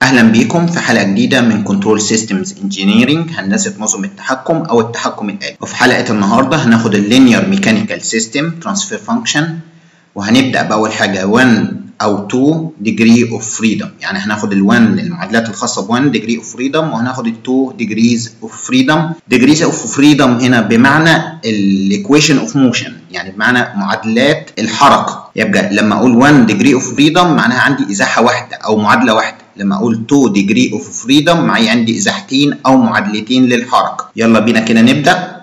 أهلا بيكم في حلقة جديدة من كنترول سيستمز انجينيرنج هندسة نظم التحكم أو التحكم الآلي وفي حلقة النهاردة هناخد اللينير ميكانيكال سيستم ترانسفير فانكشن وهنبدأ بأول حاجة 1 أو 2 degree of freedom يعني هناخد ال 1 المعادلات الخاصة ب 1 degree of freedom وهناخد ال 2 degrees of freedom degrees of freedom هنا بمعنى الايكويشن اوف موشن يعني بمعنى معادلات الحركة يبقى لما أقول 1 degree of freedom معناها عندي إزاحة واحدة أو معادلة واحدة لما اقول 2 degree of freedom معي عندي ازاحتين او معادلتين للحركه يلا بينا كده نبدا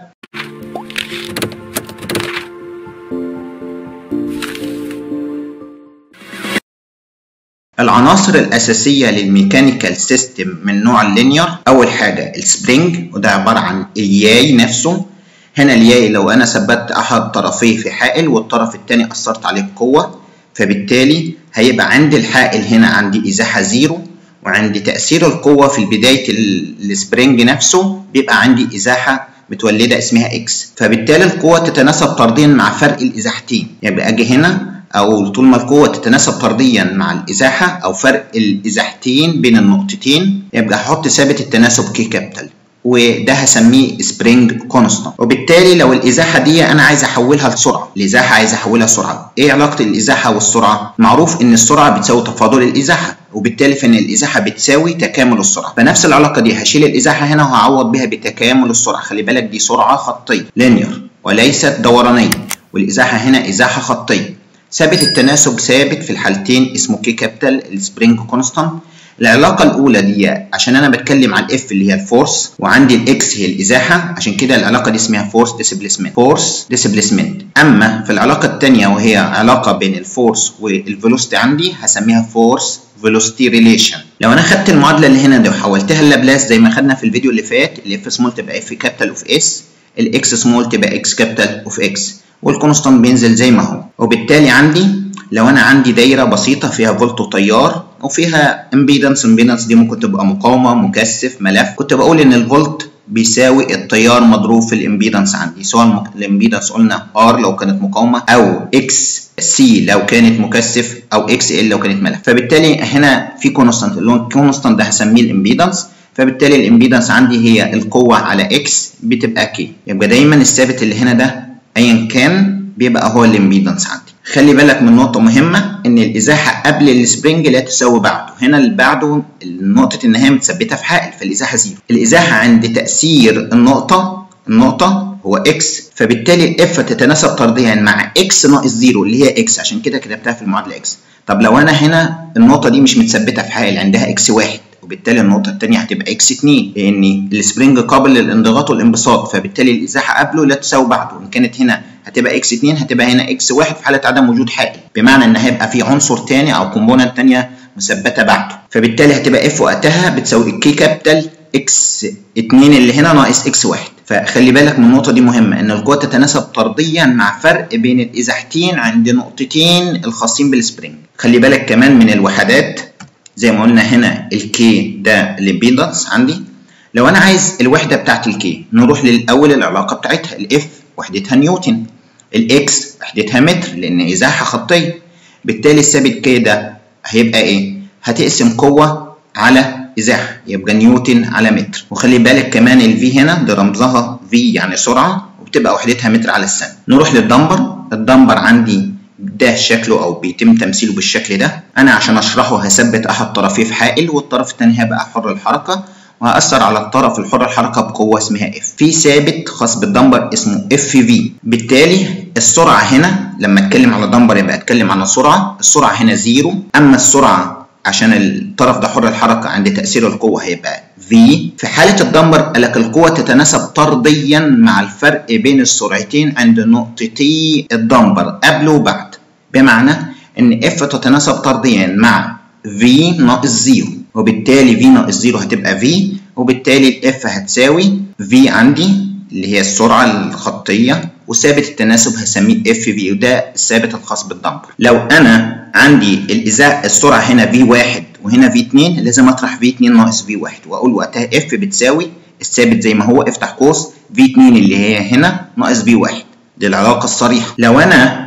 العناصر الأساسية للميكانيكال سيستم من نوع اللينير أول حاجة السبرينج وده عبارة عن الياي نفسه هنا الياي لو أنا ثبت أحد طرفيه في حائل والطرف الثاني أثرت عليه بقوة فبالتالي هيبقى عند الحائل هنا عندي إزاحة زيرو وعند تأثير القوة في بداية السبرينج نفسه بيبقى عندي إزاحة متولدة اسمها إكس فبالتالي القوة تتناسب طرديا مع فرق الإزاحتين يبقى أجي هنا أقول طول ما القوة تتناسب طرديا مع الإزاحة أو فرق الإزاحتين بين النقطتين يبقى هحط ثابت التناسب كي كابيتال وده هسميه سبرينج كونستانت وبالتالي لو الازاحه دي انا عايز احولها لسرعه الازاحه عايز احولها لسرعه ايه علاقه الازاحه والسرعه معروف ان السرعه بتساوي تفاضل الازاحه وبالتالي فان الازاحه بتساوي تكامل السرعه فنفس العلاقه دي هشيل الازاحه هنا وهعوض بها بتكامل السرعه خلي بالك دي سرعه خطيه لينير وليست دورانيه والازاحه هنا ازاحه خطيه ثابت التناسب ثابت في الحالتين اسمه كي كابيتال السبرينج كونستانت العلاقة الأولى دي عشان أنا بتكلم عن الاف اللي هي الفورس وعندي الاكس هي الإزاحة عشان كده العلاقة دي اسمها فورس ديسبليسمنت فورس ديسبليسمنت أما في العلاقة الثانية وهي علاقة بين الفورس والفيلوسيتي عندي هسميها فورس فيلوسيتي ريليشن لو انا خدت المعادله اللي هنا دي وحولتها للابلاس زي ما خدنا في الفيديو اللي فات الاف سمول تبقى اف كابيتال اوف اس الاكس سمول تبقى اكس كابيتال اوف اكس والكونستانت بينزل زي ما هو وبالتالي عندي لو انا عندي دايره بسيطه فيها فولت وتيار وفيها امبيدنس امبيدنس دي ممكن تبقى مقاومه مكثف ملف كنت بقول ان الفولت بيساوي التيار مضروب في الامبيدنس عندي سواء الامبيدنس قلنا ار لو كانت مقاومه او اكس سي لو كانت مكثف او اكس ال لو كانت ملف فبالتالي هنا في كونستانت اللي هو الكونستانت ده هسميه الامبيدنس فبالتالي الامبيدنس عندي هي القوه على اكس بتبقى كي يبقى دايما الثابت اللي هنا ده ايا كان بيبقى هو الامبيدنس عندي خلي بالك من نقطة مهمة إن الإزاحة قبل السبرينج لا تساوي بعده، هنا اللي بعده نقطة النهاية متثبتة في حائل فالإزاحة زيرو، الإزاحة عند تأثير النقطة النقطة هو إكس فبالتالي الإف تتناسب طرديا مع إكس ناقص زيرو اللي هي إكس عشان كده كتبتها في المعادلة إكس، طب لو أنا هنا النقطة دي مش متثبتة في حائل عندها إكس واحد وبالتالي النقطة الثانية هتبقى اكس 2 لأن السبرينج قابل للانضغاط والانبساط فبالتالي الإزاحة قبله لا تساوي بعده إن كانت هنا هتبقى اكس 2 هتبقى هنا اكس 1 في حالة عدم وجود حائل بمعنى إن هيبقى في عنصر ثاني أو كومبوننت ثانية مثبتة بعده فبالتالي هتبقى اف وقتها بتساوي الكي كابيتال اكس 2 اللي هنا ناقص اكس 1 فخلي بالك من النقطة دي مهمة إن القوة تتناسب طرديا مع فرق بين الإزاحتين عند نقطتين الخاصين بالسبرينج خلي بالك كمان من الوحدات زي ما قلنا هنا الكي ده الامبيدنس عندي لو انا عايز الوحده بتاعت الكي نروح للاول العلاقه بتاعتها الاف وحدتها نيوتن الاكس وحدتها متر لان ازاحه خطيه بالتالي الثابت كي ده هيبقى ايه هتقسم قوه على ازاحه يبقى نيوتن على متر وخلي بالك كمان الفي هنا ده رمزها في يعني سرعه وبتبقى وحدتها متر على الثانيه نروح للدمبر الدمبر عندي ده شكله او بيتم تمثيله بالشكل ده انا عشان اشرحه هثبت احد طرفيه في حائل والطرف الثاني هيبقى حر الحركه وهأثر على الطرف الحر الحركة بقوة اسمها اف في ثابت خاص بالدمبر اسمه اف في بالتالي السرعة هنا لما اتكلم على دمبر يبقى اتكلم عن السرعة السرعة هنا زيرو اما السرعة عشان الطرف ده حر الحركة عند تأثير القوة هيبقى V في حالة الدمبر قالك القوة تتناسب طرديا مع الفرق بين السرعتين عند نقطتي الدمبر قبل وبعد بمعنى ان F تتناسب طرديا مع V ناقص زيرو وبالتالي V ناقص زيرو هتبقى V وبالتالي الاف هتساوي V عندي اللي هي السرعة الخطية وثابت التناسب هسميه اف في وده الثابت الخاص بالدمبر لو انا عندي الازاء السرعه هنا في 1 وهنا في 2 لازم اطرح في 2 ناقص في 1 واقول وقتها اف بتساوي الثابت زي ما هو افتح قوس في 2 اللي هي هنا ناقص في 1 دي العلاقه الصريحه لو انا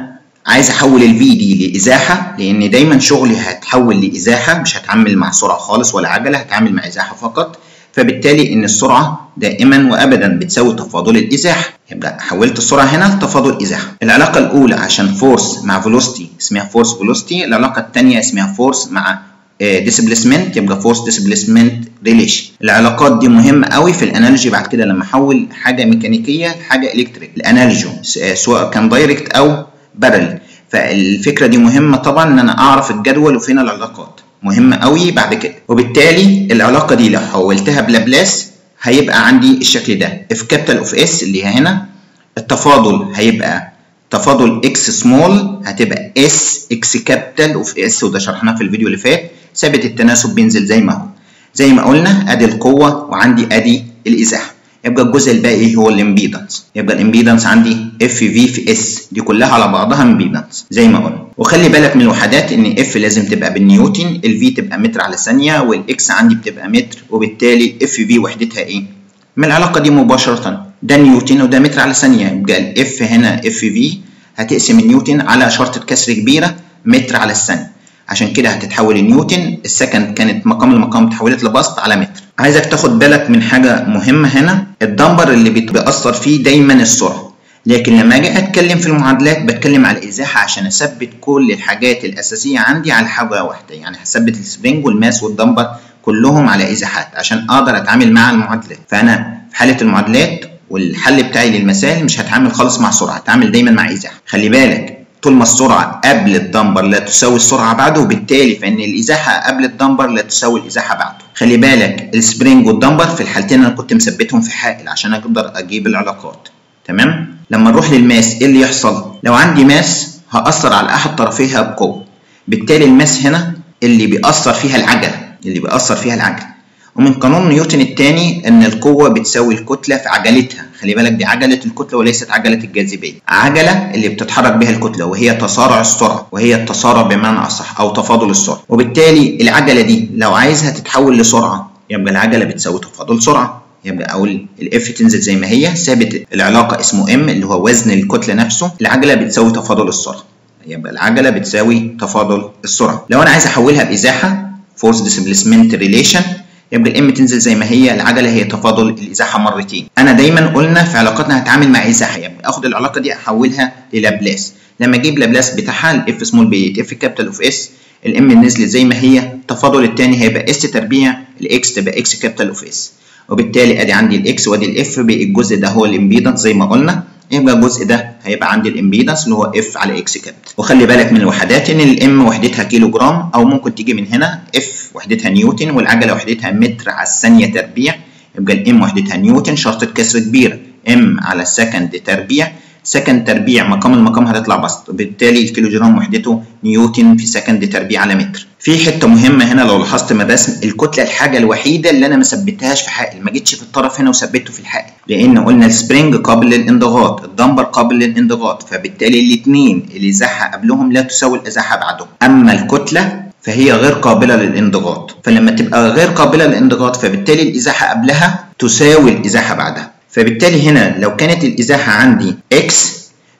عايز احول الفي دي لازاحه لان دايما شغلي هتحول لازاحه مش هتعامل مع سرعه خالص ولا عجله هتعامل مع ازاحه فقط فبالتالي ان السرعه دائما وابدا بتساوي تفاضل الازاحه يبقى حولت السرعه هنا لتفاضل ازاحه العلاقه الاولى عشان فورس مع فيلوسيتي اسمها فورس فيلوسيتي العلاقه الثانيه اسمها فورس مع ديسبليسمنت يبقى فورس ديسبليسمنت ريليشن العلاقات دي مهمه قوي في الانالوجي بعد كده لما احول حاجه ميكانيكيه لحاجه الكتريك الانالوجي سواء كان دايركت او بارل فالفكره دي مهمه طبعا ان انا اعرف الجدول وفين العلاقات مهمه قوي بعد كده وبالتالي العلاقه دي لو حولتها بلابلاس هيبقى عندي الشكل ده اف كابيتال اوف اس اللي هي هنا التفاضل هيبقى تفاضل اكس سمول هتبقى اس اكس كابيتال اوف اس وده شرحناه في الفيديو اللي فات ثابت التناسب بينزل زي ما هو زي ما قلنا ادي القوه وعندي ادي الازاحه يبقى الجزء الباقي هو الامبيدنس يبقى الامبيدنس عندي اف في في اس دي كلها على بعضها امبيدنس زي ما قلنا وخلي بالك من الوحدات ان اف لازم تبقى بالنيوتن الفي تبقى متر على ثانيه والاكس عندي بتبقى متر وبالتالي اف في وحدتها ايه من العلاقه دي مباشره ده نيوتن وده متر على ثانيه يبقى الاف هنا اف في هتقسم النيوتن على شرطه كسر كبيره متر على الثانيه عشان كده هتتحول النيوتن السكند كانت مقام المقام اتحولت لبسط على متر عايزك تاخد بالك من حاجه مهمه هنا الدمبر اللي بيأثر فيه دايما السرعه لكن لما اجي اتكلم في المعادلات بتكلم على الازاحه عشان اثبت كل الحاجات الاساسيه عندي على حاجه واحده يعني هثبت السبرينج والماس والدمبر كلهم على ازاحات عشان اقدر اتعامل مع المعادلات فانا في حاله المعادلات والحل بتاعي للمسائل مش هتعامل خالص مع سرعه هتعامل دايما مع ازاحه خلي بالك طول ما السرعه قبل الدمبر لا تساوي السرعه بعده وبالتالي فان الازاحه قبل الدمبر لا تساوي الازاحه بعده خلي بالك السبرينج والدمبر في الحالتين انا كنت مثبتهم في حائل عشان اقدر اجيب العلاقات تمام لما نروح للماس ايه اللي يحصل لو عندي ماس هاثر على احد طرفيها بقوه بالتالي الماس هنا اللي بيأثر فيها العجله اللي بيأثر فيها العجله ومن قانون نيوتن الثاني ان القوه بتساوي الكتله في عجلتها خلي بالك دي عجله الكتله وليست عجله الجاذبيه عجله اللي بتتحرك بها الكتله وهي تسارع السرعه وهي التسارع بمعنى اصح او تفاضل السرعه وبالتالي العجله دي لو عايزها تتحول لسرعه يبقى العجله بتساوي تفاضل سرعه يبقى اقول الاف تنزل زي ما هي ثابت العلاقه اسمه ام اللي هو وزن الكتله نفسه العجله بتساوي تفاضل السرعه يبقى العجله بتساوي تفاضل السرعه لو انا عايز احولها بازاحه فورس ديسبليسمنت ريليشن يبقى الام تنزل زي ما هي العجله هي تفاضل الازاحه مرتين انا دايما قلنا في علاقاتنا هتعامل مع ازاحه يبقى اخد العلاقه دي احولها للابلاس لما اجيب لابلاس بتاعها الاف سمول بي اف كابيتال اوف اس الام نزلت زي ما هي التفاضل الثاني هيبقى اس تربيع الاكس تبقى اكس كابيتال اوف اس وبالتالي ادي عندي الاكس وادي الاف الجزء ده هو الامبيدنس زي ما قلنا يبقى الجزء ده هيبقى عندي الامبيدنس اللي هو اف على اكس كابيتال وخلي بالك من الوحدات ان الام وحدتها كيلو جرام او ممكن تيجي من هنا اف وحدتها نيوتن والعجله وحدتها متر على الثانيه تربيع يبقى الام وحدتها نيوتن شرطه كسر كبيره ام على السكند تربيع سكند تربيع مقام المقام هتطلع بسط وبالتالي الكيلو جرام وحدته نيوتن في سكند تربيع على متر في حته مهمه هنا لو لاحظت من الرسم الكتله الحاجه الوحيده اللي انا ما ثبتهاش في حائل ما جيتش في الطرف هنا وثبته في الحائل لان قلنا السبرينج قابل للانضغاط الدمبر قابل للانضغاط فبالتالي الاثنين الازاحه قبلهم لا تساوي الازاحه بعدهم اما الكتله فهي غير قابله للانضغاط فلما تبقى غير قابله للانضغاط فبالتالي الازاحه قبلها تساوي الازاحه بعدها فبالتالي هنا لو كانت الازاحه عندي اكس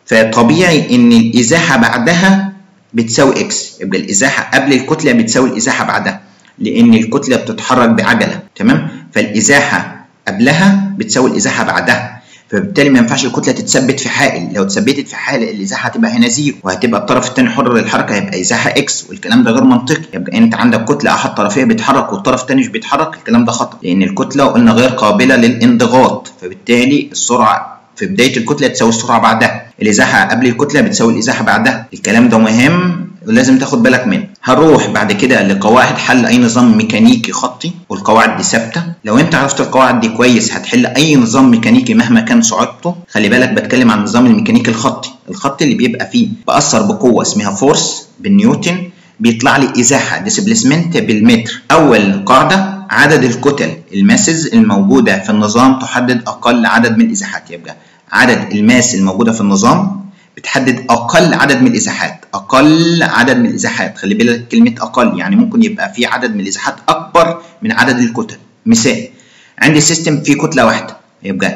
فطبيعي ان الازاحه بعدها بتساوي اكس يبقى الازاحه قبل الكتله بتساوي الازاحه بعدها لان الكتله بتتحرك بعجله تمام فالازاحه قبلها بتساوي الازاحه بعدها فبالتالي ما ينفعش الكتله تتثبت في حائل لو اتثبتت في حائل الازاحه هتبقى هنا زيرو وهتبقى الطرف الثاني حر للحركه هيبقى ازاحه اكس والكلام ده غير منطقي يبقى انت عندك كتله احد طرفيه بيتحرك والطرف الثاني مش بيتحرك الكلام ده خطا لان الكتله قلنا غير قابله للانضغاط فبالتالي السرعه في بدايه الكتله تساوي السرعه بعدها الازاحه قبل الكتله بتساوي الازاحه بعدها الكلام ده مهم ولازم تاخد بالك منه هنروح بعد كده لقواعد حل اي نظام ميكانيكي خطي والقواعد دي ثابته لو انت عرفت القواعد دي كويس هتحل اي نظام ميكانيكي مهما كان صعوبته خلي بالك بتكلم عن النظام الميكانيكي الخطي الخطي اللي بيبقى فيه باثر بقوه اسمها فورس بالنيوتن بيطلع لي ازاحه ديسبليسمنت بالمتر اول قاعده عدد الكتل الماسز الموجوده في النظام تحدد اقل عدد من الازاحات يبقى عدد الماس الموجوده في النظام بتحدد اقل عدد من الازاحات اقل عدد من الازاحات خلي بالك كلمه اقل يعني ممكن يبقى في عدد من الازاحات اكبر من عدد الكتل مثال عندي سيستم فيه كتله واحده يبقى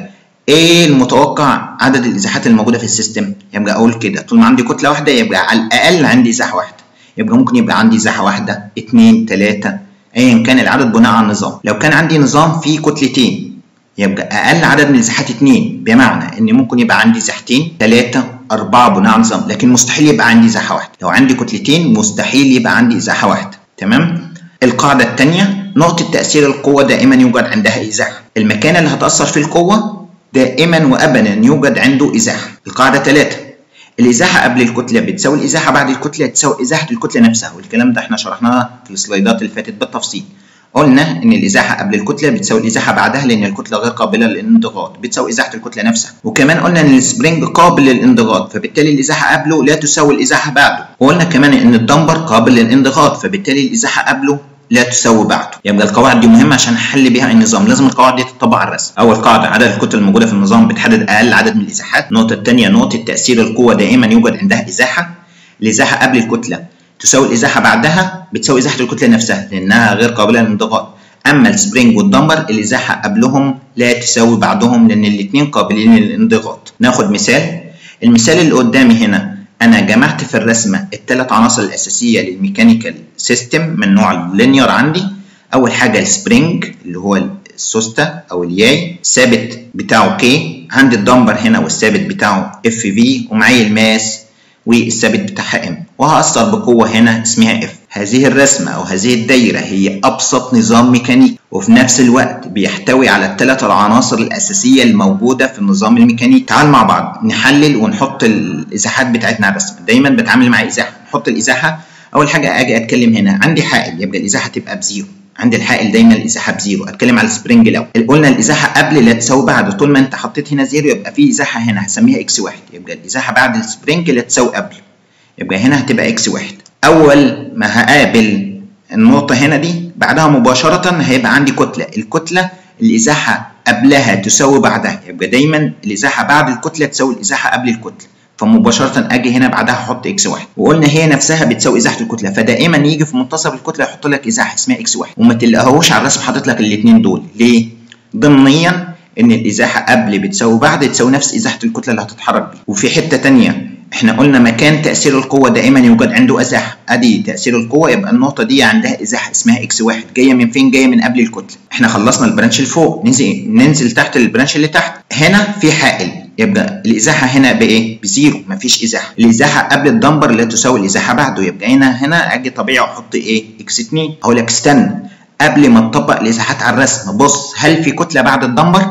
ايه المتوقع عدد الازاحات الموجوده في السيستم يبقى اقول كده طول ما عندي كتله واحده يبقى على الاقل عندي ازاحه واحده يبقى ممكن يبقى عندي ازاحه واحده اتنين تلاته ايا كان العدد بناء على النظام لو كان عندي نظام فيه كتلتين يبقى اقل عدد من الازاحات اتنين بمعنى ان ممكن يبقى عندي ازاحتين تلاته اربعه بناء على النظام لكن مستحيل يبقى عندي ازاحه واحده لو عندي كتلتين مستحيل يبقى عندي ازاحه واحده تمام القاعده الثانيه نقطه تاثير القوه دائما يوجد عندها ازاحه المكان اللي هتاثر فيه القوه دائما وابدا يوجد عنده ازاحه القاعده ثلاثه الازاحه قبل الكتله بتساوي الازاحه بعد الكتله تساوي ازاحه الكتله نفسها والكلام ده احنا شرحناه في السلايدات اللي فاتت بالتفصيل قلنا ان الازاحه قبل الكتله بتساوي الازاحه بعدها لان الكتله غير قابله للانضغاط بتساوي ازاحه الكتله نفسها وكمان قلنا ان السبرينج قابل للانضغاط فبالتالي الازاحه قبله لا تساوي الازاحه بعده وقلنا كمان ان الدمبر قابل للانضغاط فبالتالي الازاحه قبله لا تساوي بعده يبقى القواعد دي مهمه عشان نحل بيها النظام لازم القواعد دي تطبق على الرسم اول قاعده عدد الكتل الموجوده في النظام بتحدد اقل عدد من الازاحات النقطه الثانيه نقطه تاثير القوه دائما يوجد عندها ازاحه الازاحه قبل الكتله تساوي الازاحه بعدها بتساوي ازاحه الكتله نفسها لانها غير قابله للانضغاط اما السبرينج والدمبر الازاحه قبلهم لا تساوي بعدهم لان الاثنين قابلين للانضغاط ناخد مثال المثال اللي قدامي هنا انا جمعت في الرسمه الثلاث عناصر الاساسيه للميكانيكال سيستم من نوع اللينير عندي اول حاجه السبرينج اللي هو السوسته او الياي الثابت بتاعه كي عندي الدمبر هنا والثابت بتاعه اف في ومعايا الماس والثابت بتاعها ام وهأثر بقوة هنا اسمها اف هذه الرسمة أو هذه الدايرة هي أبسط نظام ميكانيكي وفي نفس الوقت بيحتوي على الثلاث العناصر الأساسية الموجودة في النظام الميكانيكي تعال مع بعض نحلل ونحط الإزاحات بتاعتنا على الرسمة دايما بتعامل مع إزاحة نحط الإزاحة أول حاجة أجي أتكلم هنا عندي حائل يبقى الإزاحة تبقى بزيرو عند الحائل دايما الازاحه بزيرو اتكلم على السبرينج الاول قلنا الازاحه قبل لا تساوي بعد طول ما انت حطيت هنا زيرو يبقى في ازاحه هنا هسميها اكس واحد يبقى الازاحه بعد السبرينج لا تساوي قبل يبقى هنا هتبقى اكس واحد اول ما هقابل النقطه هنا دي بعدها مباشره هيبقى عندي كتله الكتله الازاحه قبلها تساوي بعدها يبقى دايما الازاحه بعد الكتله تساوي الازاحه قبل الكتله فمباشرة أجي هنا بعدها أحط إكس واحد وقلنا هي نفسها بتساوي إزاحة الكتلة فدائما يجي في منتصف الكتلة يحط لك إزاحة اسمها إكس واحد وما تلاقيهوش على الرسم حاطط لك الاتنين دول ليه؟ ضمنيا إن الإزاحة قبل بتساوي بعد تساوي نفس إزاحة الكتلة اللي هتتحرك بيها وفي حتة تانية احنا قلنا مكان تأثير القوة دائما يوجد عنده إزاحة ادي تأثير القوة يبقى النقطة دي عندها إزاحة اسمها اكس واحد جاية من فين؟ جاية من قبل الكتلة احنا خلصنا البرانش اللي فوق ننزل ننزل تحت البرانش اللي تحت هنا في حائل يبقى الازاحه هنا بايه؟ بزيرو مفيش ازاحه، الازاحه قبل الدمبر لا تساوي الازاحه بعده يبقى هنا هنا اجي طبيعي احط ايه؟ اكس 2 اقول لك استنى قبل ما تطبق الازاحات على الرسم بص هل في كتله بعد الدمبر؟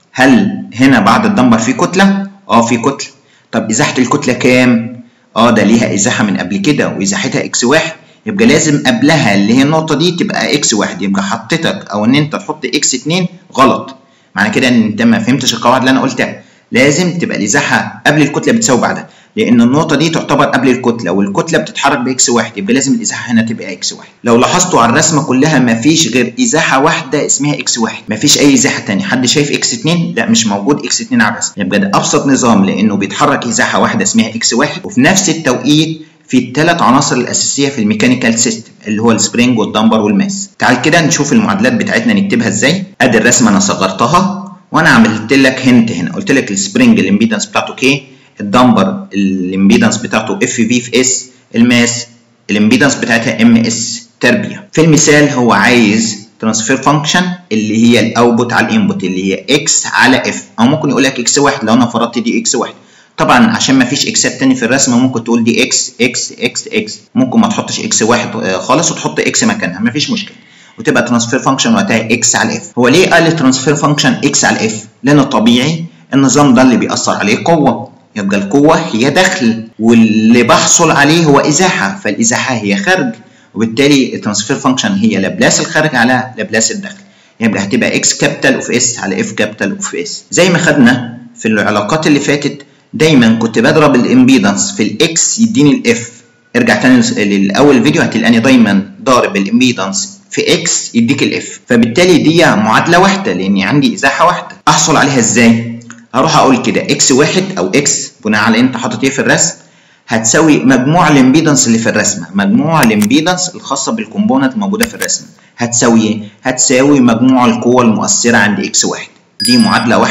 هل هنا بعد الدمبر في كتله؟ اه في كتله، طب ازاحه الكتله كام؟ اه ده ليها ازاحه من قبل كده وازاحتها اكس واحد يبقى لازم قبلها اللي هي النقطه دي تبقى اكس واحد يبقى حطيتك او ان انت تحط اكس 2 غلط معنى كده ان انت ما فهمتش القواعد اللي انا قلتها لازم تبقى الازاحه قبل الكتله بتساوي بعدها لان النقطه دي تعتبر قبل الكتله والكتله بتتحرك باكس واحد يبقى لازم الازاحه هنا تبقى اكس واحد لو لاحظتوا على الرسمه كلها مفيش غير ازاحه واحده اسمها اكس واحد مفيش اي ازاحه ثانيه حد شايف اكس 2 لا مش موجود اكس 2 على الرسمه يبقى ده ابسط نظام لانه بيتحرك ازاحه واحده اسمها اكس واحد وفي نفس التوقيت في الثلاث عناصر الاساسيه في الميكانيكال سيستم اللي هو السبرينج والدمبر والماس تعال كده نشوف المعادلات بتاعتنا نكتبها ازاي ادي الرسمه انا صغرتها وانا عملت لك هنت هنا قلت لك السبرينج الامبيدنس بتاعته كي الدمبر الامبيدنس بتاعته اف في في اس الماس الامبيدنس بتاعتها ام اس تربيه في المثال هو عايز ترانسفير فانكشن اللي هي الاوتبوت على الانبوت اللي هي اكس على اف او ممكن يقول لك اكس واحد لو انا فرضت دي اكس واحد طبعا عشان ما فيش اكسات تاني في الرسمه ممكن تقول دي اكس اكس اكس اكس ممكن ما تحطش اكس واحد خالص وتحط اكس مكانها ما فيش مشكله وتبقى ترانسفير فانكشن وقتها اكس على اف هو ليه قال ترانسفير فانكشن اكس على اف لان الطبيعي النظام ده اللي بيأثر عليه قوه يبقى القوه هي دخل واللي بحصل عليه هو ازاحه فالازاحه هي خارج وبالتالي الترانسفير فانكشن هي لابلاس الخارج على لابلاس الدخل يبقى هتبقى اكس كابيتال اوف اس على اف كابيتال اوف اس زي ما خدنا في العلاقات اللي فاتت دايما كنت بضرب الامبيدنس في الاكس يديني الاف ارجع تاني للاول فيديو هتلاقيني دايما ضارب الامبيدنس في اكس يديك الاف فبالتالي دي معادله واحده لاني عندي ازاحه واحده احصل عليها ازاي هروح اقول كده اكس واحد او اكس بناء على انت حاطط ايه في الرسم هتساوي مجموع الامبيدنس اللي في الرسمه مجموع الامبيدنس الخاصه بالكومبوننت الموجوده في الرسمه هتساوي ايه هتساوي مجموع القوه المؤثره عند اكس واحد دي معادله واحده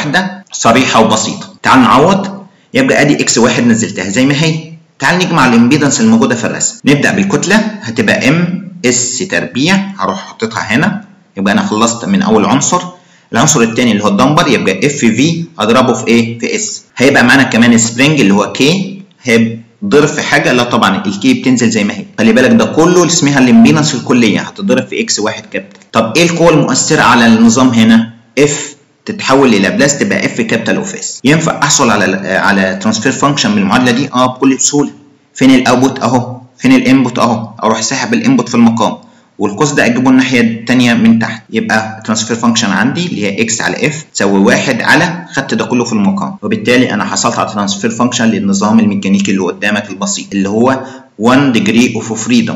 صريحه وبسيطه تعال نعوض يبقى ادي اكس واحد نزلتها زي ما هي تعال نجمع الامبيدنس الموجوده في الرسم نبدا بالكتله هتبقى ام اس تربيع هروح حاططها هنا يبقى انا خلصت من اول عنصر العنصر الثاني اللي هو الدمبر يبقى اف في اضربه في ايه في اس هيبقى معانا كمان سبرينج اللي هو كي هيبقى ضرب في حاجه لا طبعا الكي بتنزل زي ما هي خلي بالك ده كله اسمها الامبيدنس الكليه هتضرب في اكس واحد كابيتال طب ايه القوه المؤثره على النظام هنا اف تتحول للابلاس تبقى اف كابيتال اوف اس ينفع احصل على على ترانسفير فانكشن من المعادله دي اه بكل سهوله فين الاوتبوت اهو فين الانبوت اهو اروح ساحب الانبوت في المقام والقوس ده اجيبه الناحيه الثانيه من تحت يبقى ترانسفير فانكشن عندي اللي هي اكس على اف تساوي واحد على خدت ده كله في المقام وبالتالي انا حصلت على ترانسفير فانكشن للنظام الميكانيكي اللي قدامك البسيط اللي هو 1 degree of freedom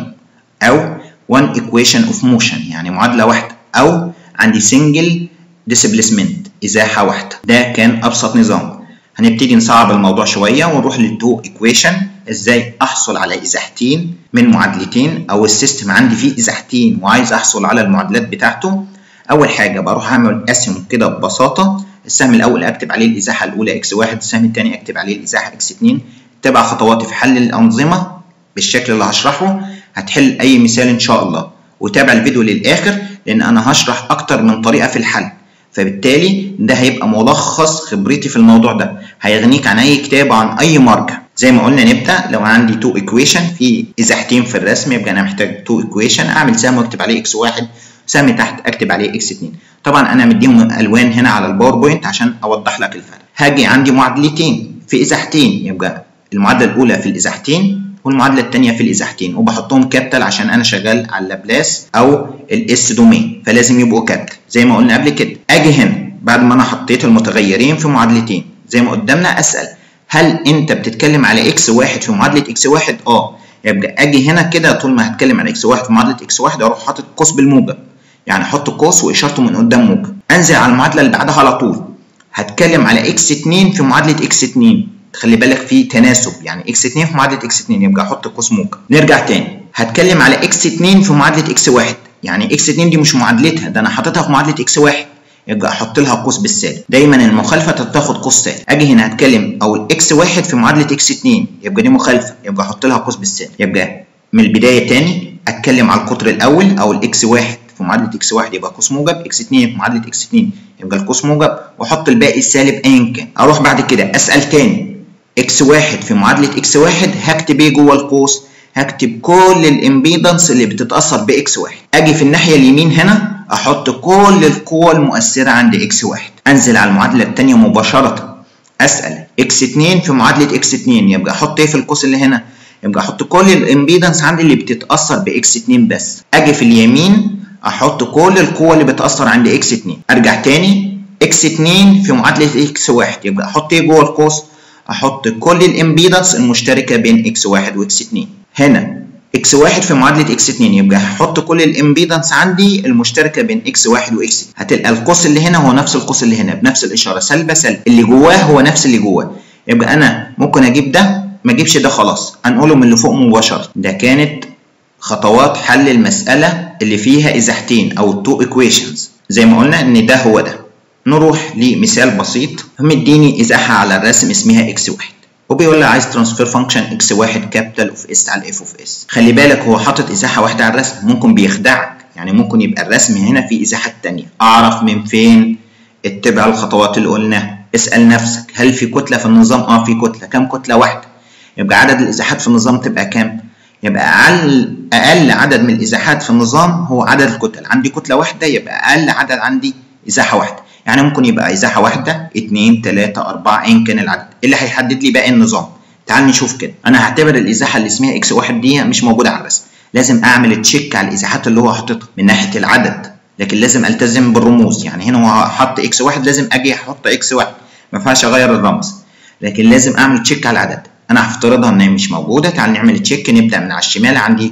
او 1 equation of motion يعني معادله واحده او عندي single displacement ازاحه واحده ده كان ابسط نظام هنبتدي نصعب الموضوع شويه ونروح للتو ايكويشن ازاي احصل على ازاحتين من معادلتين او السيستم عندي فيه ازاحتين وعايز احصل على المعادلات بتاعته اول حاجه بروح اعمل اسهم كده ببساطه السهم الاول اكتب عليه الازاحه الاولى اكس واحد السهم الثاني اكتب عليه الازاحه اكس 2 تبع خطواتي في حل الانظمه بالشكل اللي هشرحه هتحل اي مثال ان شاء الله وتابع الفيديو للاخر لان انا هشرح اكتر من طريقه في الحل فبالتالي ده هيبقى ملخص خبرتي في الموضوع ده هيغنيك عن اي كتاب عن اي مرجع زي ما قلنا نبدا لو عندي تو ايكويشن في ازاحتين في الرسم يبقى انا محتاج تو ايكويشن اعمل سهم واكتب عليه اكس واحد وسهم تحت اكتب عليه اكس 2 طبعا انا مديهم الوان هنا على الباوربوينت عشان اوضح لك الفرق هاجي عندي معادلتين في ازاحتين يبقى المعادله الاولى في الازاحتين والمعادله الثانيه في الازاحتين وبحطهم كابيتال عشان انا شغال على اللابلاس او الاس دومين فلازم يبقوا كابيتال زي ما قلنا قبل كده اجي هنا بعد ما انا حطيت المتغيرين في معادلتين زي ما قدامنا اسال هل انت بتتكلم على اكس واحد في معادله اكس واحد اه يبقى اجي هنا كده طول ما هتكلم على اكس واحد في معادله اكس واحد اروح حاطط قوس بالموجب يعني احط قوس واشارته من قدام موجب انزل على المعادله اللي بعدها على طول هتكلم على اكس 2 في معادله اكس 2 خلي بالك في تناسب يعني اكس 2 في معادله اكس 2 يبقى احط قوس موجب نرجع تاني هتكلم على اكس 2 في معادله اكس 1 يعني اكس 2 دي مش معادلتها ده انا حاططها في معادله اكس 1 يبقى احط لها قوس بالسالب دايما المخالفه تاخد قوس سالب اجي هنا هتكلم او الاكس 1 في معادله اكس 2 يبقى دي مخالفه يبقى احط لها قوس بالسالب يبقى من البدايه تاني اتكلم على القطر الاول او الاكس 1 في معادله اكس 1 يبقى قوس موجب اكس 2 في معادله اكس 2 يبقى القوس موجب واحط الباقي السالب ايا كان اروح بعد كده اسال تاني اكس 1 في معادله اكس 1 هكتب ايه جوه القوس هكتب كل الامبيدنس اللي بتتاثر باكس 1 اجي في الناحيه اليمين هنا احط كل القوى المؤثره عند اكس 1 انزل على المعادله الثانيه مباشره اسال اكس 2 في معادله اكس 2 يبقى احط ايه في القوس اللي هنا يبقى احط كل الامبيدنس عندي اللي بتتاثر باكس 2 بس اجي في اليمين احط كل القوى اللي بتاثر عند اكس 2 ارجع تاني اكس 2 في معادله اكس 1 يبقى احط ايه جوه القوس احط كل الامبيدنس المشتركه بين اكس 1 واكس 2 هنا اكس 1 في معادله اكس 2 يبقى هحط كل الامبيدنس عندي المشتركه بين اكس 1 واكس 2 هتلقى القوس اللي هنا هو نفس القوس اللي هنا بنفس الاشاره سلبه سلب اللي جواه هو نفس اللي جواه يبقى انا ممكن اجيب ده ما اجيبش ده خلاص هنقوله من اللي فوق مباشره ده كانت خطوات حل المساله اللي فيها ازاحتين او التو ايكويشنز زي ما قلنا ان ده هو ده نروح لمثال بسيط مديني ازاحه على الرسم اسمها اكس 1 وبيقول لي عايز ترانسفير فانكشن اكس 1 كابيتال اوف اس على اف اوف اس خلي بالك هو حاطط ازاحه واحده على الرسم ممكن بيخدعك يعني ممكن يبقى الرسم هنا فيه ازاحات تانية اعرف من فين اتبع الخطوات اللي قلناها اسال نفسك هل في كتله في النظام اه في كتله كام كتله واحده يبقى عدد الازاحات في النظام تبقى كام يبقى اقل اقل عدد من الازاحات في النظام هو عدد الكتل عندي كتله واحده يبقى اقل عدد عندي ازاحه واحده يعني ممكن يبقى ازاحه واحده 2 3 4 ايا كان العدد اللي هيحدد لي باقي النظام تعال نشوف كده انا هعتبر الازاحه اللي اسمها اكس 1 دي مش موجوده على الرسم لازم اعمل تشيك على الازاحات اللي هو حاططها من ناحيه العدد لكن لازم التزم بالرموز يعني هنا هو حط اكس 1 لازم اجي احط اكس 1 ما ينفعش اغير الرمز لكن لازم اعمل تشيك على العدد انا هفترضها ان هي مش موجوده تعال نعمل تشيك نبدا من على الشمال عندي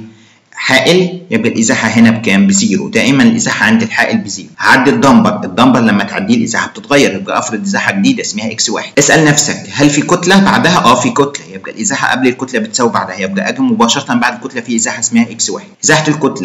حائل يبقى الازاحه هنا بكام بزيرو دائما الازاحه عند الحائل بزيرو هعدي الدمبر الدمبر لما تعديه الازاحه بتتغير يبقى افرض ازاحه جديده اسمها اكس واحد اسال نفسك هل في كتله بعدها اه في كتله يبقى الازاحه قبل الكتله بتساوي بعدها يبقى اجي مباشره بعد الكتله في ازاحه اسمها اكس واحد ازاحه الكتله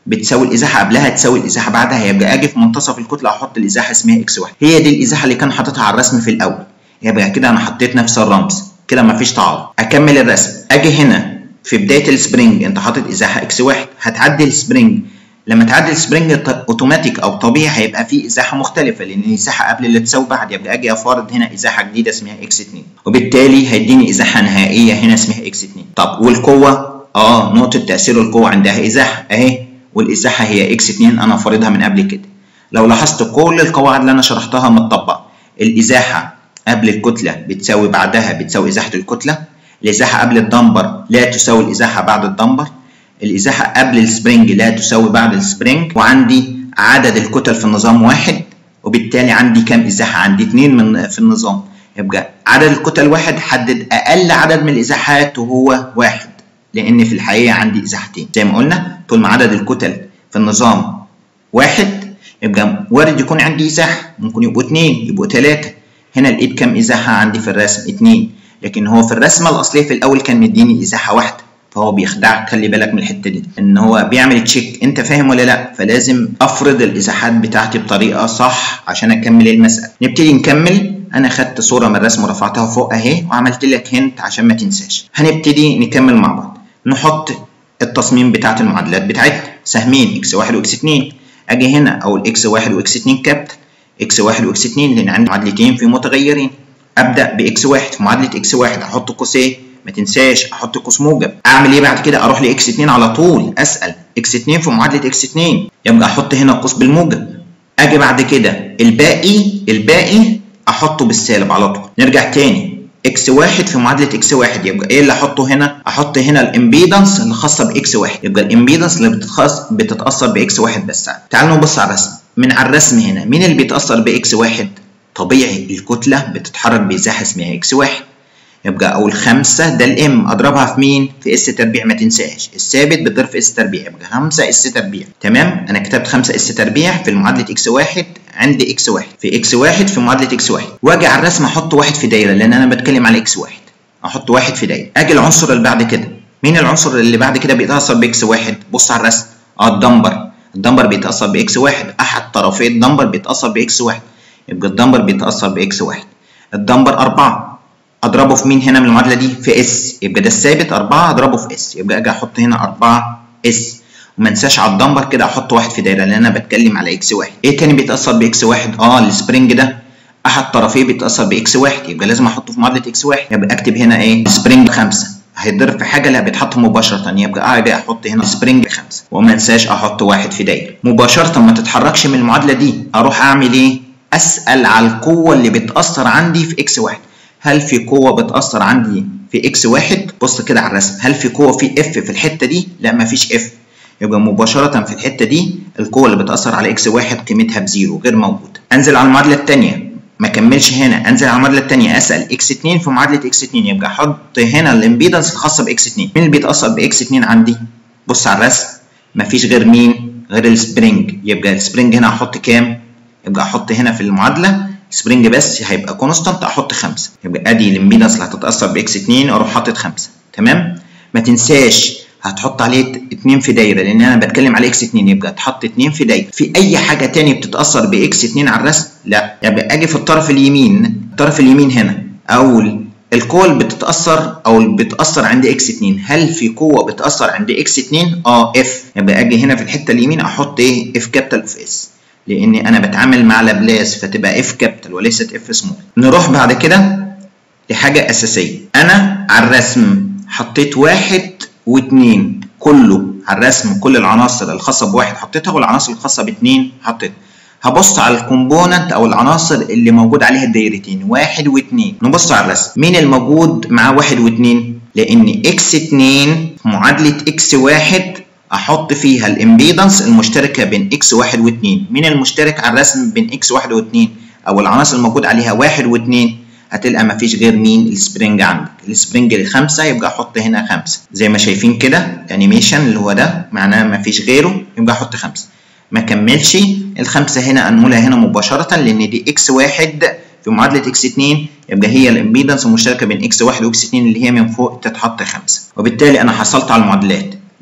بتساوي الازاحه قبلها تساوي الازاحه بعدها يبقى اجي في منتصف الكتله احط الازاحه اسمها اكس واحد هي دي الازاحه اللي كان حاططها على الرسم في الاول يبقى كده انا حطيت نفس الرمز كده مفيش تعارض اكمل الرسم اجي هنا في بدايه السبرينج انت حاطط ازاحه اكس واحد هتعدي السبرينج لما تعدي السبرينج اوتوماتيك او طبيعي هيبقى في ازاحه مختلفه لان الازاحه قبل اللي تساوي بعد يبقى اجي افرض هنا ازاحه جديده اسمها اكس 2 وبالتالي هيديني ازاحه نهائيه هنا اسمها اكس 2 طب والقوه اه نقطه تاثير القوه عندها ازاحه اهي والازاحه هي اكس 2 انا فارضها من قبل كده لو لاحظت كل القواعد اللي انا شرحتها متطبقه الازاحه قبل الكتله بتساوي بعدها بتساوي ازاحه الكتله الازاحه قبل الدمبر لا تساوي الازاحه بعد الدمبر الازاحه قبل السبرينج لا تساوي بعد السبرينج وعندي عدد الكتل في النظام واحد وبالتالي عندي كام ازاحه عندي اتنين من في النظام يبقى عدد الكتل واحد حدد اقل عدد من الازاحات وهو واحد لان في الحقيقه عندي ازاحتين زي ما قلنا طول ما عدد الكتل في النظام واحد يبقى وارد يكون عندي ازاحه ممكن يبقوا اتنين يبقوا تلاته هنا لقيت كام ازاحه عندي في الرسم اتنين لكن هو في الرسمه الاصليه في الاول كان مديني ازاحه واحده فهو بيخدعك خلي بالك من الحته دي ان هو بيعمل تشيك انت فاهم ولا لا فلازم افرض الازاحات بتاعتي بطريقه صح عشان اكمل المساله نبتدي نكمل انا خدت صوره من الرسم ورفعتها فوق اهي وعملت لك هنت عشان ما تنساش هنبتدي نكمل مع بعض نحط التصميم بتاعت المعادلات بتاعتنا سهمين اكس واحد واكس اتنين اجي هنا اقول اكس واحد واكس اتنين كابيتال اكس واحد واكس اتنين لان عندي معادلتين في متغيرين ابدا باكس واحد في معادله اكس واحد احط قوسين ما تنساش احط قوس موجب اعمل ايه بعد كده اروح لاكس 2 على طول اسال اكس 2 في معادله اكس 2 يبقى احط هنا قوس بالموجب اجي بعد كده الباقي الباقي احطه بالسالب على طول نرجع تاني اكس واحد في معادله اكس واحد يبقى ايه اللي احطه هنا احط هنا الامبيدنس اللي خاصه باكس واحد يبقى الامبيدنس اللي بتتخص بتتاثر باكس واحد بس تعالوا نبص على الرسم من على الرسم هنا مين اللي بيتاثر باكس واحد طبيعي الكتله بتتحرك بازاحه اسمها اكس واحد يبقى اول خمسة ده الام اضربها في مين في اس تربيع ما تنساش الثابت بتضرب في اس تربيع يبقى 5 اس تربيع تمام انا كتبت 5 اس تربيع في معادله اكس واحد عند اكس واحد في اكس واحد في معادله اكس واحد واجي على الرسم احط واحد في دايره لان انا بتكلم على اكس واحد احط واحد في دايره اجي العنصر اللي بعد كده مين العنصر اللي بعد كده بيتاثر باكس واحد بص على الرسم اه الدمبر الدمبر بيتاثر باكس واحد احد طرفي الدمبر بيتاثر باكس واحد يبقى الدمبر بيتاثر باكس واحد الدمبر 4 اضربه في مين هنا من المعادله دي في اس يبقى ده الثابت 4 اضربه في اس يبقى اجي احط هنا 4 اس وما انساش على الدمبر كده احط واحد في دايره لان انا بتكلم على اكس واحد ايه تاني بيتاثر باكس واحد اه السبرينج ده احد طرفيه بيتاثر باكس واحد يبقى لازم احطه في معادله اكس واحد يبقى اكتب هنا ايه سبرينج 5 هيتضرب في حاجه لا بيتحط مباشره يبقى اجي احط هنا سبرينج 5 وما انساش احط واحد في دايره مباشره ما تتحركش من المعادله دي اروح اعمل ايه اسال على القوه اللي بتاثر عندي في اكس واحد هل في قوه بتاثر عندي في اكس واحد بص كده على الرسم هل في قوه في اف في الحته دي لا مفيش اف يبقى مباشره في الحته دي القوه اللي بتاثر على اكس واحد قيمتها بزيرو غير موجوده انزل على المعادله الثانيه ما كملش هنا انزل على المعادله الثانيه اسال اكس 2 في معادله اكس 2 يبقى احط هنا الامبيدنس الخاصه باكس 2 مين اللي بيتاثر باكس 2 عندي بص على الرسم مفيش غير مين غير السبرينج يبقى السبرينج هنا احط كام يبقى احط هنا في المعادله سبرينج بس هيبقى كونستانت احط 5 يبقى ادي الامبيدنس اللي هتتاثر باكس 2 اروح حاطط 5 تمام ما تنساش هتحط عليه 2 في دايره لان انا بتكلم على اكس 2 يبقى تحط 2 في دايره في اي حاجه تاني بتتاثر باكس 2 على الرسم لا يبقى اجي في الطرف اليمين الطرف اليمين هنا اقول القوة اللي بتتأثر أو اللي بتأثر عند إكس 2 هل في قوة بتأثر عند إكس 2؟ أه إف يبقى أجي هنا في الحتة اليمين أحط إيه؟ إف كابيتال أوف إس لأني أنا بتعامل مع لابلاس فتبقى إف كابيتال وليست إف سمول نروح بعد كده لحاجة أساسية أنا على الرسم حطيت واحد واثنين كله على الرسم كل العناصر الخاصة بواحد حطيتها والعناصر الخاصة باثنين حطيتها هبص على الكومبوننت او العناصر اللي موجود عليها الدايرتين واحد واثنين نبص على الرسم مين الموجود مع واحد واثنين لان اكس 2 في معادله اكس واحد احط فيها الامبيدنس المشتركه بين اكس واحد واثنين مين المشترك على الرسم بين اكس واحد واثنين او العناصر الموجود عليها واحد واثنين هتلقى مفيش غير مين السبرينج عندك السبرينج الخمسة يبقى احط هنا خمسة زي ما شايفين كده الانيميشن اللي هو ده معناه مفيش غيره يبقى احط خمسة ما كملش الخمسة هنا انقلها هنا مباشرة لان دي اكس واحد في معادلة اكس 2 يبقى هي الامبيدنس المشتركة بين اكس واحد واكس 2 اللي هي من فوق تتحط خمسة وبالتالي انا حصلت على المعادلات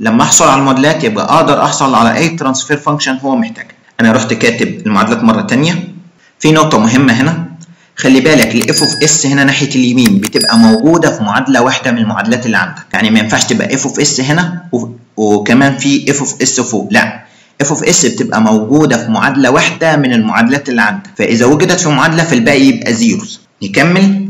لما احصل على المعادلات يبقى اقدر احصل على اي ترانسفير فانكشن هو محتاجها انا رحت كاتب المعادلات مره تانية في نقطه مهمه هنا خلي بالك الاف اوف اس هنا ناحيه اليمين بتبقى موجوده في معادله واحده من المعادلات اللي عندك يعني ما ينفعش تبقى اف اوف اس هنا وكمان في اف اوف اس فوق لا اف اوف اس بتبقى موجوده في معادله واحده من المعادلات اللي عندك فاذا وجدت في معادله فالباقي يبقى زيروز نكمل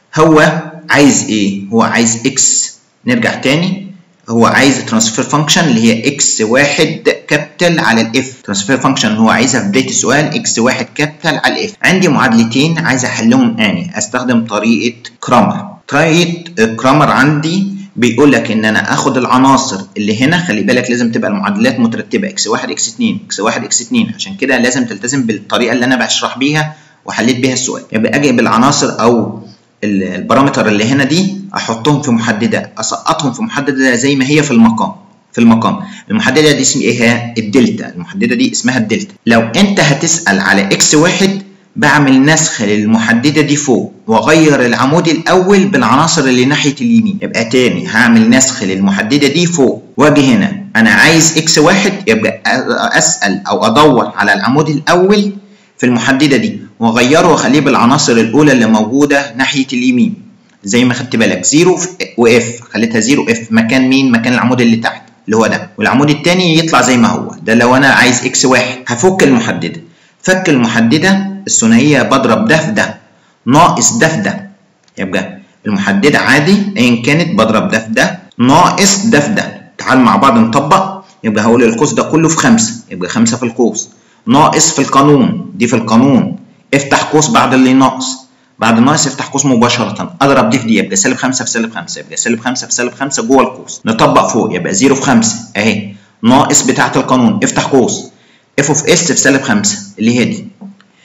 هو عايز ايه هو عايز اكس نرجع تاني هو عايز ترانسفير فانكشن اللي هي اكس واحد كابيتال على الاف ترانسفير فانكشن هو عايزها في بدايه السؤال اكس واحد كابيتال على الاف عندي معادلتين عايز احلهم اني استخدم طريقه كرامر طريقه كرامر عندي بيقول لك ان انا اخد العناصر اللي هنا خلي بالك لازم تبقى المعادلات مترتبه اكس 1 اكس 2 اكس 1 اكس 2 عشان كده لازم تلتزم بالطريقه اللي انا بشرح بيها وحليت بيها السؤال يبقى اجي بالعناصر او البارامتر اللي هنا دي احطهم في محدده اسقطهم في محدده زي ما هي في المقام في المقام المحدده دي اسمها ايه هي الدلتا المحدده دي اسمها الدلتا لو انت هتسال على اكس واحد بعمل نسخ للمحدده دي فوق واغير العمود الاول بالعناصر اللي ناحيه اليمين يبقى تاني هعمل نسخ للمحدده دي فوق واجي هنا انا عايز اكس واحد يبقى اسال او ادور على العمود الاول في المحدده دي واغيره واخليه بالعناصر الاولى اللي موجوده ناحيه اليمين زي ما خدت بالك 0 واف خليتها 0 اف مكان مين مكان العمود اللي تحت اللي هو ده والعمود الثاني يطلع زي ما هو ده لو انا عايز اكس واحد هفك المحدده فك المحدده الثنائيه بضرب ده في ده ناقص ده في ده يبقى المحدده عادي ايا كانت بضرب ده في ده ناقص ده في ده تعال مع بعض نطبق يبقى هقول القوس ده كله في خمسة يبقى خمسة في القوس ناقص في القانون دي في القانون افتح قوس بعد اللي ناقص بعد ناقص افتح قوس مباشرة اضرب دي في دي يبقى سالب 5 في سالب 5 يبقى سالب 5 في سالب 5 جوه القوس نطبق فوق يبقى 0 في 5 اهي ناقص بتاعة القانون افتح قوس اف اوف اس في سالب 5 اللي هي دي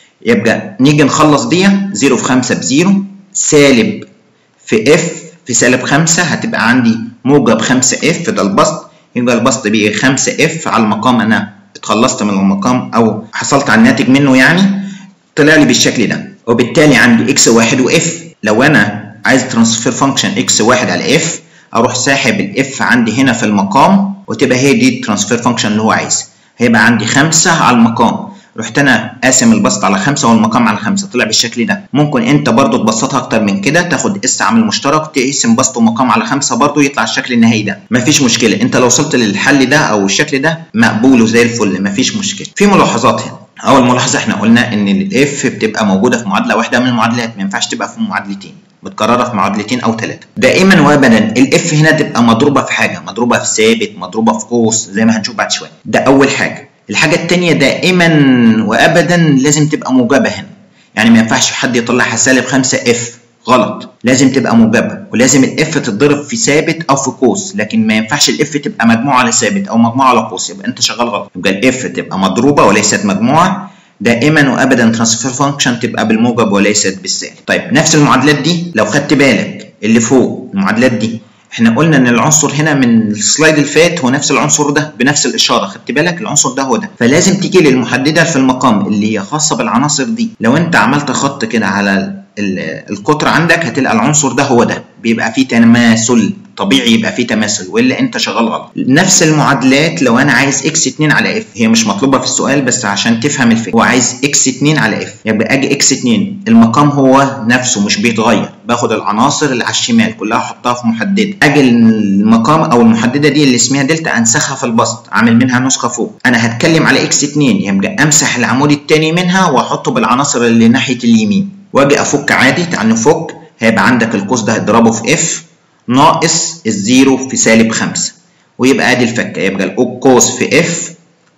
يبقى نيجي نخلص دي 0 في 5 بزيرو سالب في اف في سالب 5 هتبقى عندي موجب 5 اف ده البسط يبقى البسط بيه 5 اف على المقام انا اتخلصت من المقام او حصلت على الناتج منه يعني طلع لي بالشكل ده وبالتالي عندي اكس واحد واف لو انا عايز ترانسفير فانكشن اكس واحد على اف اروح ساحب الاف عندي هنا في المقام وتبقى هي دي الترانسفير فانكشن اللي هو عايزها هيبقى عندي خمسة على المقام رحت انا قاسم البسط على خمسة والمقام على خمسة طلع بالشكل ده ممكن انت برضو تبسطها اكتر من كده تاخد اس عامل مشترك تقسم بسط ومقام على خمسة برضو يطلع الشكل النهائي ده مفيش مشكلة انت لو وصلت للحل ده او الشكل ده مقبول وزي الفل مفيش مشكلة في ملاحظات هنا اول ملاحظه احنا قلنا ان الاف بتبقى موجوده في معادله واحده من المعادلات ما ينفعش تبقى في معادلتين متكرره في معادلتين او ثلاثه دائما وابدا الاف هنا تبقى مضروبه في حاجه مضروبه في ثابت مضروبه في قوس زي ما هنشوف بعد شويه ده اول حاجه الحاجه الثانيه دائما وابدا لازم تبقى موجبه هنا يعني ما ينفعش حد يطلعها سالب 5 اف غلط لازم تبقى موجبه ولازم الاف تتضرب في ثابت او في قوس لكن ما ينفعش الاف تبقى مجموعه على ثابت او مجموعه على قوس يبقى انت شغال غلط يبقى الاف تبقى مضروبه وليست مجموعه دائما وابدا ترانسفير فانكشن تبقى بالموجب وليست بالسالب طيب نفس المعادلات دي لو خدت بالك اللي فوق المعادلات دي احنا قلنا ان العنصر هنا من السلايد اللي فات هو نفس العنصر ده بنفس الاشاره خدت بالك العنصر ده هو ده فلازم تيجي للمحدده في المقام اللي هي خاصه بالعناصر دي لو انت عملت خط كده على القطر عندك هتلقى العنصر ده هو ده بيبقى فيه تماثل طبيعي يبقى فيه تماثل والا انت شغال غلط نفس المعادلات لو انا عايز اكس 2 على اف هي مش مطلوبه في السؤال بس عشان تفهم الفكره هو عايز اكس 2 على اف يبقى اجي اكس 2 المقام هو نفسه مش بيتغير باخد العناصر اللي على الشمال كلها احطها في محدده اجي المقام او المحدده دي اللي اسمها دلتا انسخها في البسط اعمل منها نسخه فوق انا هتكلم على اكس 2 يبقى امسح العمود الثاني منها واحطه بالعناصر اللي ناحيه اليمين واجي افك عادي تعال نفك هيبقى عندك القوس ده هتضربه في اف ناقص الزيرو في سالب خمسة ويبقى ادي الفكة يبقى القوس في اف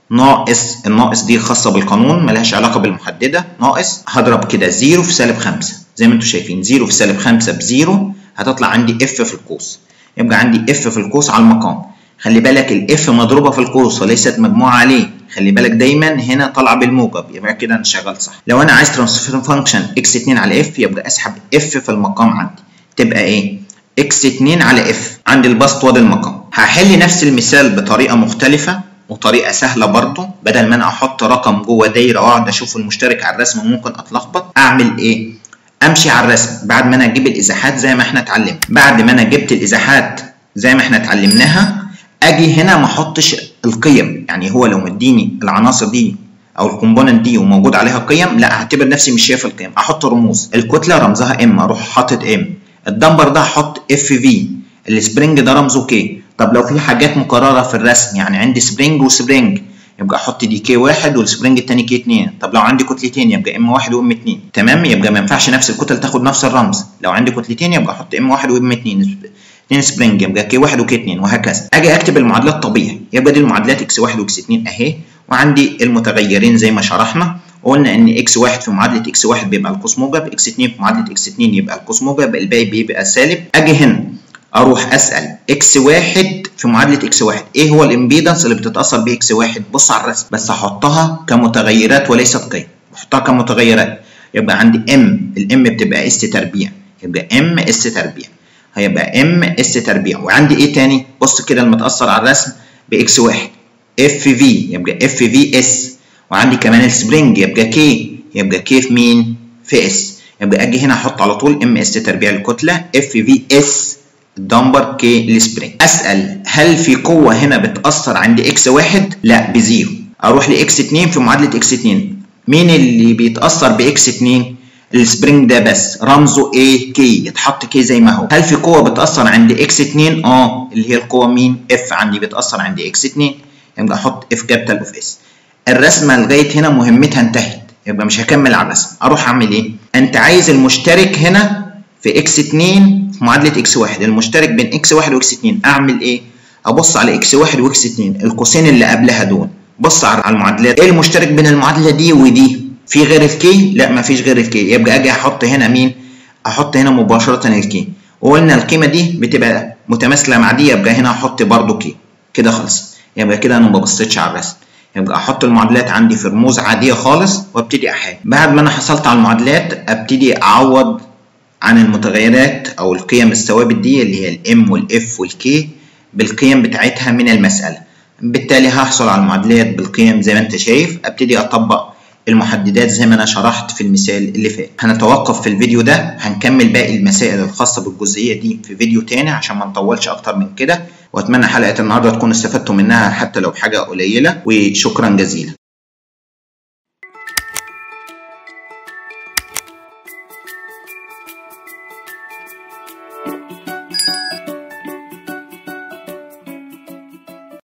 ناقص الناقص دي خاصة بالقانون ملهاش علاقة بالمحددة ناقص هضرب كده زيرو في سالب خمسة زي ما انتم شايفين زيرو في سالب خمسة بزيرو هتطلع عندي اف في القوس يبقى عندي اف في القوس على المقام خلي بالك الاف مضروبة في القوس وليست مجموعة عليه خلي بالك دايما هنا طالعه بالموجب يبقى كده انا شغال صح لو انا عايز ترانسفير فانكشن اكس 2 على اف يبقى اسحب اف في المقام عندي تبقى ايه اكس 2 على اف عند البسط وادي المقام هحل نفس المثال بطريقه مختلفه وطريقه سهله برضه بدل ما انا احط رقم جوه دايره واقعد اشوف المشترك على الرسم وممكن اتلخبط اعمل ايه امشي على الرسم بعد ما انا اجيب الازاحات زي ما احنا اتعلمنا بعد ما انا جبت الازاحات زي ما احنا اتعلمناها اجي هنا ما احطش القيم يعني هو لو مديني العناصر دي او الكومبوننت دي وموجود عليها قيم لا هعتبر نفسي مش شايف القيم احط رموز الكتله رمزها ام اروح حاطط ام الدمبر ده احط اف في السبرينج ده رمزه كي طب لو في حاجات مكرره في الرسم يعني عندي سبرينج وسبرينج يبقى احط دي كي واحد والسبرينج التاني كي اتنين طب لو عندي كتلتين يبقى ام واحد وام اتنين تمام يبقى ما ينفعش نفس الكتل تاخد نفس الرمز لو عندي كتلتين يبقى احط ام واحد وام اتنين اتنين سبرينج يبقى كي واحد وكي اتنين وهكذا اجي اكتب المعادلات طبيعي يبقى دي المعادلات اكس واحد واكس اتنين اهي وعندي المتغيرين زي ما شرحنا وقلنا ان اكس واحد في معادله اكس واحد بيبقى القوس موجب اكس اتنين في معادله اكس اتنين يبقى القوس موجب الباقي بيبقى سالب اجي هنا اروح اسال اكس واحد في معادله اكس واحد ايه هو الامبيدنس اللي بتتاثر بيه اكس واحد بص على الرسم بس احطها كمتغيرات وليست قيم بحطها كمتغيرات يبقى عندي ام الام بتبقى اس تربيع يبقى ام اس تربيع هيبقى ام اس تربيع وعندي ايه تاني بص كده المتاثر على الرسم باكس واحد اف في يبقى اف في اس وعندي كمان السبرينج يبقى كي يبقى كي في مين في اس يبقى اجي هنا احط على طول ام اس تربيع الكتله اف في اس الدمبر كي السبرينج اسال هل في قوه هنا بتاثر عند اكس واحد لا بزيرو اروح لاكس 2 في معادله اكس 2 مين اللي بيتاثر باكس 2 السبرينج ده بس رمزه ايه كي يتحط كي زي ما هو هل في قوه بتاثر عند اكس 2 اه اللي هي القوه مين اف عندي بتاثر عند اكس 2 يبقى احط اف كابيتال اوف اس الرسمه لغايه هنا مهمتها انتهت يبقى مش هكمل على الرسم اروح اعمل ايه انت عايز المشترك هنا في اكس 2 في معادله اكس 1 المشترك بين اكس 1 واكس 2 اعمل ايه ابص على اكس 1 واكس 2 القوسين اللي قبلها دول بص على المعادلات ايه المشترك بين المعادله دي ودي في غير الكي لا مفيش غير الكي يبقى اجي احط هنا مين احط هنا مباشره الكي وقلنا القيمه دي بتبقى متماثله مع دي يبقى هنا احط برضو كي كده خلص يبقى كده انا ما ببصيتش على الرسم يبقى احط المعادلات عندي في رموز عاديه خالص وابتدي احل بعد ما انا حصلت على المعادلات ابتدي اعوض عن المتغيرات او القيم الثوابت دي اللي هي الام والاف والكي بالقيم بتاعتها من المساله بالتالي هحصل على المعادلات بالقيم زي ما انت شايف ابتدي اطبق المحددات زي ما انا شرحت في المثال اللي فات هنتوقف في الفيديو ده هنكمل باقي المسائل الخاصه بالجزئيه دي في فيديو تاني عشان ما نطولش اكتر من كده واتمنى حلقه النهارده تكونوا استفدتوا منها حتى لو بحاجه قليله وشكرا جزيلا Thank you.